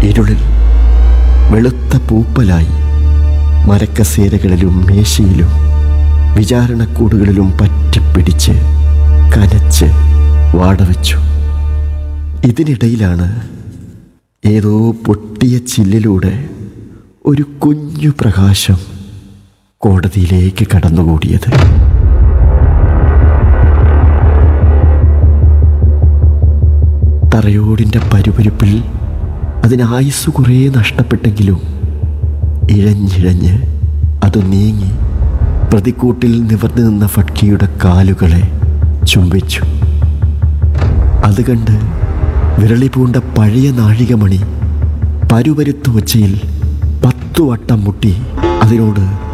ഇരുളിൽ വെളുത്ത പൂപ്പലായി മരക്കസേരകളിലും മേശയിലും വിചാരണക്കൂടുകളിലും പറ്റിപ്പിടിച്ച് കനച്ച് വാടവെച്ചു ഇതിനിടയിലാണ് ഏതോ പൊട്ടിയ ചില്ലിലൂടെ ഒരു കുഞ്ഞു പ്രകാശം കോടതിയിലേക്ക് കടന്നുകൂടിയത് തറയോടിൻ്റെ പരുപരുപ്പിൽ അതിന് ആയുസ് കുറേ നഷ്ടപ്പെട്ടെങ്കിലും ഇഴഞ്ഞിഴഞ്ഞ് അത് നീങ്ങി പ്രതിക്കൂട്ടിൽ നിവർന്നു നിന്ന ഫട്കിയുടെ കാലുകളെ ചുംബിച്ചു അത് കണ്ട് വിരളി പൂണ്ട പഴയ നാഴികമണി പരുപരുത്ത ഒച്ചയിൽ പത്തു വട്ടം മുട്ടി അതിനോട്